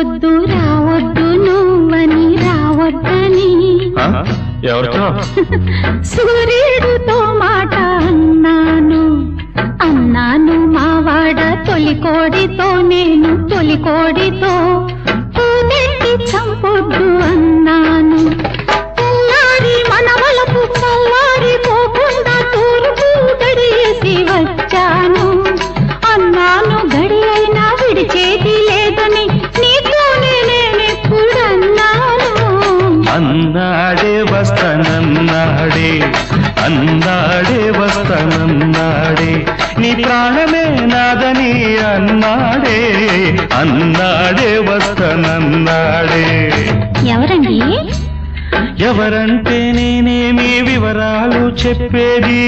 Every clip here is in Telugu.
పొద్దు రావద్దు నువ్వని రావద్దని ఆ? ఎవరితో సూర్యుడితో మాట అన్నాను అన్నాను మావాడ తొలి కోడితో నేను తొలి కోడితో పూనెట్టి చంపొద్దు అన్నాను తెల్లారి మన వలపు చల్లారి పోకుండా తూర్పు గడియేసి వచ్చాను అన్నాను గడి అయినా విడిచేది లేదని నీతోనే నేనెప్పుడన్నాను అన్నాడే వస్తానన్నాడే అన్నాడే వస్తానన్నాడే నీ ప్రాణమే నాదని అన్నాడే అన్నాడే వస్తానన్నాడే ఎవరండి ఎవరంటే నేనేమి వివరాలు చెప్పేది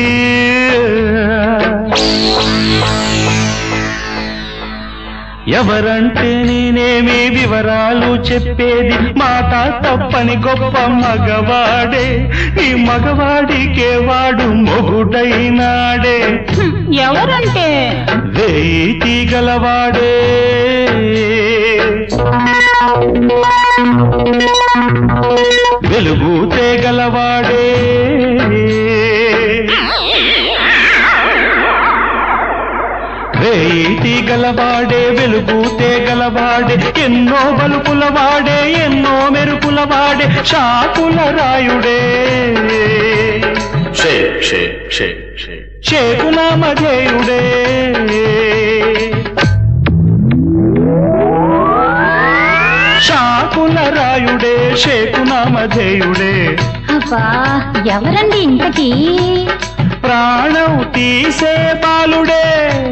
ఎవరంటే నేనేమి వివరాలు చెప్పేది మాట తప్పని గొప్ప మగవాడే ఈ మగవాడికే వాడు మొగుడైనాడే ఎవరంటే వేయి తీగలవాడే వెలుగు తేగలవాడే వేయి తీగలవాడే వెలుగు తేగలవాడే ఎన్నో బలుపుల వాడే ఎన్నో మెరుపుల వాడే షాకుల రాయుడే షే షే షే షే షేకునామధేయుడే షాకుల రాయుడే షేకునామధేయుడే అబ్బా ఎవరండి ఇంతకీ ప్రాణం తీసే బాలుడే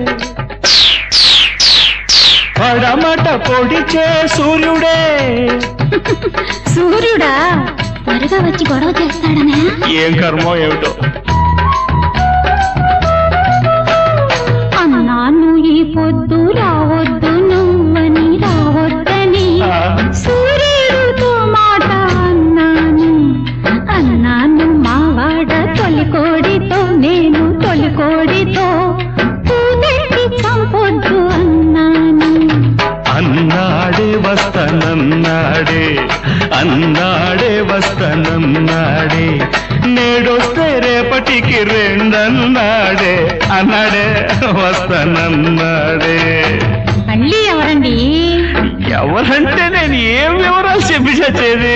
పడమట పొడిచే సూర్యుడే సూర్యుడా త్వరగా వచ్చి గొడవ చేస్తాడనా ఏం కర్మో ఏమిటో అన్నాను ఈ పొద్దు రావద్దు నువ్వని రావద్దని ఆ. సూర్యుడితో మాట అన్నాను అన్నాను మావాడ తొలి కోడితో నేను తొలి కోడితో పూనెట్టి చంపొద్దు అన్నాను అన్నాడే వస్తానన్నాడే అన్నాడే వస్తానన్నాడే నేడొస్తే రేపటికి రెండన్నాడే అన్నాడే వస్తానన్నాడే మళ్ళీ ఎవరండి ఎవరంటే నేను ఏం వివరాలు చెప్పి చచ్చేది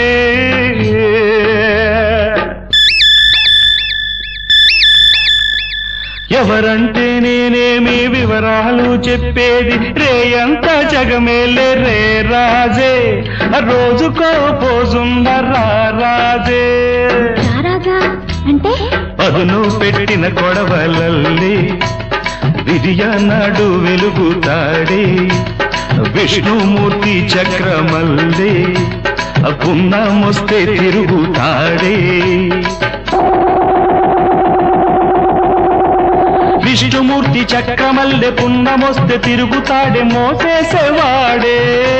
ఎవరంటే నేనేమి వివరాలు చెప్పేది రేయంత జగమేలే రే రాజే రోజుకో పోజుంద రా రాజే రారాజా అంటే పదును పెట్టిన కొడవలల్లి విరియనాడు వెలుగుతాడే విష్ణుమూర్తి చక్రమల్లి పున్నమొస్తే తిరుగుతాడే విష్ణుమూర్తి చక్రమల్లె పున్నమొస్తే తిరుగుతాడే మోసేసేవాడే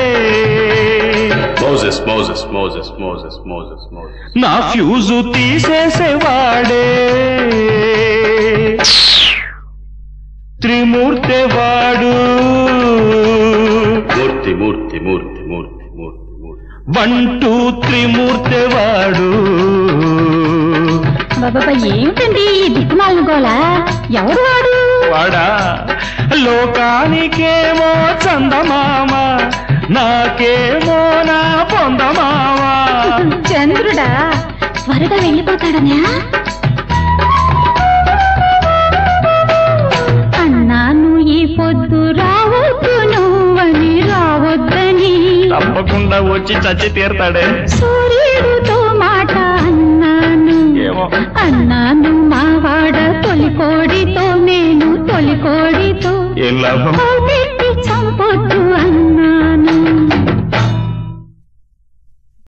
Moses, Moses, Moses, Moses, Moses, Moses. నా ఫ్యూజు తీసేసేవాడే త్రిమూర్తి వాడు Murti, Murti, Murti, Murti, Murti, Murti. One two Trimurthy వాడు బాబా ఏమిటండి ఈ దిక్కుమాలిన గోల ఎవరు వాడు వాడా లోకానికేమో చందమామ నాకేమో నా పొందమామ చంద్రుడా త్వరగా వెళ్ళిపోతాడనా అన్నాను ఈ పొద్దు రావద్దు నువ్వని రావద్దని తప్పకుండా వచ్చి చచ్చి తీరతాడే సూర్యుడితో మాట అన్నాను ఏమో అన్నాను మావాడ తొలి కోడితో నేను తొలి కోడితో ఏం లాభం పూత